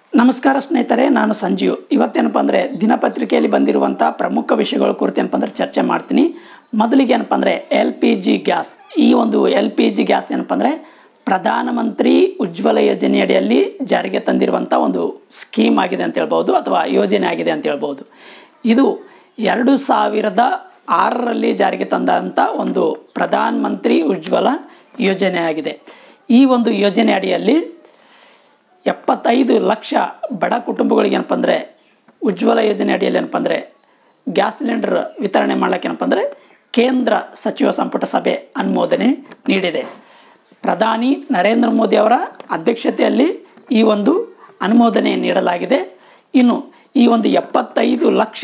ನಮಸ್ಕಾರ ಸ್ನೇಹಿತರೆ ನಾನು ಸಂಜೀವ್ ಇವತ್ತೇನಪ್ಪ ಅಂದರೆ ದಿನಪತ್ರಿಕೆಯಲ್ಲಿ ಬಂದಿರುವಂಥ ಪ್ರಮುಖ ವಿಷಯಗಳ ಕುರಿತು ಏನಪ್ಪ ಅಂದರೆ ಚರ್ಚೆ ಮಾಡ್ತೀನಿ ಮೊದಲಿಗೆ ಏನಪ್ಪ ಅಂದರೆ ಎಲ್ ಪಿ ಜಿ ಗ್ಯಾಸ್ ಈ ಒಂದು ಎಲ್ ಪಿ ಜಿ ಗ್ಯಾಸ್ ಏನಪ್ಪ ಅಂದರೆ ಪ್ರಧಾನಮಂತ್ರಿ ಉಜ್ವಲ ಯೋಜನೆಯಡಿಯಲ್ಲಿ ಜಾರಿಗೆ ತಂದಿರುವಂಥ ಒಂದು ಸ್ಕೀಮ್ ಆಗಿದೆ ಅಂತ ಹೇಳ್ಬೋದು ಅಥವಾ ಯೋಜನೆ ಆಗಿದೆ ಅಂತ ಹೇಳ್ಬೋದು ಇದು ಎರಡು ಸಾವಿರದ ಆರರಲ್ಲಿ ಜಾರಿಗೆ ತಂದಂಥ ಒಂದು ಪ್ರಧಾನ ಮಂತ್ರಿ ಉಜ್ವಲ ಯೋಜನೆ ಆಗಿದೆ ಈ ಒಂದು ಯೋಜನೆ ಅಡಿಯಲ್ಲಿ ಎಪ್ಪತ್ತೈದು ಲಕ್ಷ ಬಡ ಕುಟುಂಬಗಳಿಗೆ ಏನಪ್ಪ ಅಂದರೆ ಉಜ್ವಲ ಯೋಜನೆ ಅಡಿಯಲ್ಲಿ ಏನಪ್ಪ ಅಂದರೆ ಗ್ಯಾಸ್ ಸಿಲಿಂಡರ್ ವಿತರಣೆ ಮಾಡ್ಲಿಕ್ಕೆ ಏನಪ್ಪ ಅಂದರೆ ಕೇಂದ್ರ ಸಚಿವ ಸಂಪುಟ ಸಭೆ ಅನುಮೋದನೆ ನೀಡಿದೆ ಪ್ರಧಾನಿ ನರೇಂದ್ರ ಮೋದಿ ಅವರ ಅಧ್ಯಕ್ಷತೆಯಲ್ಲಿ ಈ ಒಂದು ಅನುಮೋದನೆ ನೀಡಲಾಗಿದೆ ಇನ್ನು ಈ ಒಂದು ಎಪ್ಪತ್ತೈದು ಲಕ್ಷ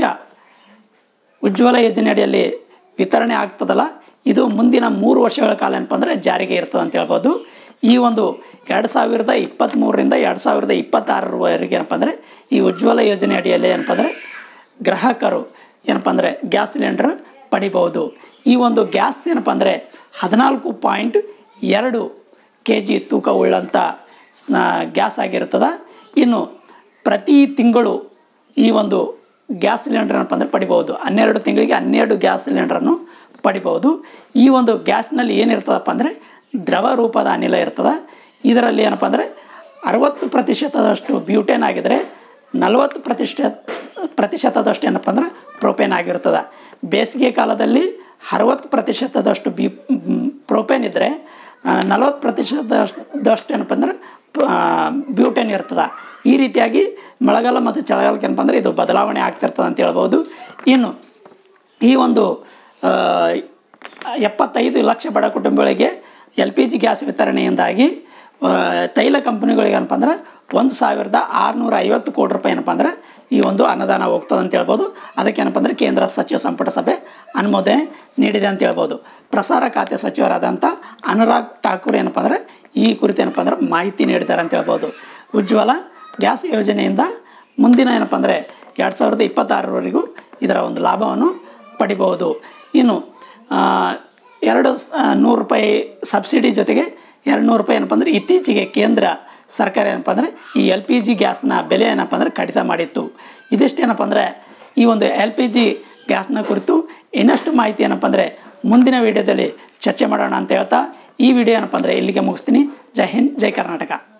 ಉಜ್ವಲ ಯೋಜನೆ ಅಡಿಯಲ್ಲಿ ವಿತರಣೆ ಆಗ್ತದಲ್ಲ ಇದು ಮುಂದಿನ ಮೂರು ವರ್ಷಗಳ ಕಾಲ ಏನಪ್ಪ ಅಂದರೆ ಜಾರಿಗೆ ಇರ್ತದೆ ಅಂತ ಹೇಳ್ಬೋದು ಈ ಒಂದು ಎರಡು ಸಾವಿರದ ಇಪ್ಪತ್ತ್ಮೂರರಿಂದ ಎರಡು ಸಾವಿರದ ಇಪ್ಪತ್ತಾರರವರೆಗೆ ಏನಪ್ಪ ಅಂದರೆ ಈ ಉಜ್ವಲ ಯೋಜನೆ ಅಡಿಯಲ್ಲಿ ಏನಪ್ಪ ಅಂದರೆ ಗ್ರಾಹಕರು ಏನಪ್ಪ ಅಂದರೆ ಗ್ಯಾಸ್ ಸಿಲಿಂಡರ್ ಪಡಿಬಹುದು ಈ ಒಂದು ಗ್ಯಾಸ್ ಏನಪ್ಪ ಅಂದರೆ ಹದಿನಾಲ್ಕು ಪಾಯಿಂಟ್ ಎರಡು ಕೆ ಜಿ ತೂಕ ಉಳ್ಳಂಥ ಸ್ನ ಗ್ಯಾಸ್ ಆಗಿರ್ತದೆ ಇನ್ನು ಪ್ರತಿ ತಿಂಗಳು ಈ ಒಂದು ಗ್ಯಾಸ್ ಸಿಲಿಂಡರ್ ಏನಪ್ಪ ಅಂದರೆ ಪಡಿಬೋದು ಹನ್ನೆರಡು ತಿಂಗಳಿಗೆ ಹನ್ನೆರಡು ಗ್ಯಾಸ್ ಸಿಲಿಂಡ್ರನ್ನು ಪಡಿಬೋದು ಈ ಒಂದು ಗ್ಯಾಸ್ನಲ್ಲಿ ಏನಿರ್ತದಪ್ಪ ಅಂದರೆ ದ್ರವ ರೂಪದ ಅನಿಲ ಇರ್ತದೆ ಇದರಲ್ಲಿ ಏನಪ್ಪ ಅಂದರೆ ಅರವತ್ತು ಪ್ರತಿಶತದಷ್ಟು ಬ್ಯೂಟೇನ್ ಆಗಿದರೆ ನಲವತ್ತು ಪ್ರತಿಶತ ಪ್ರತಿಶತದಷ್ಟು ಏನಪ್ಪ ಅಂದ್ರೆ ಪ್ರೋಪೇನ್ ಆಗಿರ್ತದೆ ಬೇಸಿಗೆ ಕಾಲದಲ್ಲಿ ಅರವತ್ತು ಪ್ರತಿಶತದಷ್ಟು ಬಿ ಪ್ರೋಪೇನ್ ಇದ್ದರೆ ನಲವತ್ತು ಪ್ರತಿಶತದಷ್ಟು ಏನಪ್ಪ ಅಂದ್ರೆ ಬ್ಯೂಟೇನ್ ಇರ್ತದೆ ಈ ರೀತಿಯಾಗಿ ಮಳೆಗಾಲ ಮತ್ತು ಚಳಿಗಾಲಕ್ಕೆ ಏನಪ್ಪ ಅಂದರೆ ಇದು ಬದಲಾವಣೆ ಆಗ್ತಿರ್ತದೆ ಅಂತ ಹೇಳ್ಬೋದು ಇನ್ನು ಈ ಒಂದು ಎಪ್ಪತ್ತೈದು ಲಕ್ಷ ಬಡ ಕುಟುಂಬಗಳಿಗೆ ಎಲ್ ಪಿ ಜಿ ಗ್ಯಾಸ್ ವಿತರಣೆಯಿಂದಾಗಿ ತೈಲ ಕಂಪನಿಗಳಿಗೆ ಏನಪ್ಪ ಅಂದ್ರೆ ಒಂದು ಸಾವಿರದ ಆರುನೂರ ಐವತ್ತು ಕೋಟಿ ರೂಪಾಯಿ ಏನಪ್ಪ ಅಂದ್ರೆ ಈ ಒಂದು ಅನುದಾನ ಹೋಗ್ತದೆ ಅಂತ ಹೇಳ್ಬೋದು ಅದಕ್ಕೆ ಏನಪ್ಪ ಅಂದರೆ ಕೇಂದ್ರ ಸಚಿವ ಸಂಪುಟ ಸಭೆ ಅನುಮೋದನೆ ನೀಡಿದೆ ಅಂತ ಹೇಳ್ಬೋದು ಪ್ರಸಾರ ಖಾತೆ ಸಚಿವರಾದಂಥ ಅನುರಾಗ್ ಠಾಕೂರ್ ಏನಪ್ಪ ಅಂದರೆ ಈ ಕುರಿತು ಏನಪ್ಪ ಅಂದ್ರೆ ಮಾಹಿತಿ ನೀಡಿದ್ದಾರೆ ಅಂತ ಹೇಳ್ಬೋದು ಉಜ್ವಲ ಗ್ಯಾಸ್ ಯೋಜನೆಯಿಂದ ಮುಂದಿನ ಏನಪ್ಪ ಅಂದರೆ ಎರಡು ಸಾವಿರದ ಇಪ್ಪತ್ತಾರರವರೆಗೂ ಇದರ ಒಂದು ಲಾಭವನ್ನು ಪಡಿಬಹುದು ಇನ್ನು ಎರಡು ನೂರು ರೂಪಾಯಿ ಸಬ್ಸಿಡಿ ಜೊತೆಗೆ ಎರಡು ನೂರು ರೂಪಾಯಿ ಏನಪ್ಪ ಅಂದರೆ ಇತ್ತೀಚೆಗೆ ಕೇಂದ್ರ ಸರ್ಕಾರ ಏನಪ್ಪ ಅಂದರೆ ಈ ಎಲ್ ಪಿ ಜಿ ಗ್ಯಾಸ್ನ ಬೆಲೆ ಏನಪ್ಪ ಅಂದರೆ ಕಡಿತ ಮಾಡಿತ್ತು ಇದಿಷ್ಟೇನಪ್ಪ ಅಂದರೆ ಈ ಒಂದು ಎಲ್ ಪಿ ಜಿ ಗ್ಯಾಸ್ನ ಕುರಿತು ಇನ್ನಷ್ಟು ಮಾಹಿತಿ ಏನಪ್ಪ ಅಂದರೆ ಮುಂದಿನ ವಿಡಿಯೋದಲ್ಲಿ ಚರ್ಚೆ ಮಾಡೋಣ ಅಂತ ಹೇಳ್ತಾ ಈ ವಿಡಿಯೋ ಏನಪ್ಪ ಅಂದರೆ ಇಲ್ಲಿಗೆ ಮುಗಿಸ್ತೀನಿ ಜೈ ಹಿಂದ್ ಜೈ ಕರ್ನಾಟಕ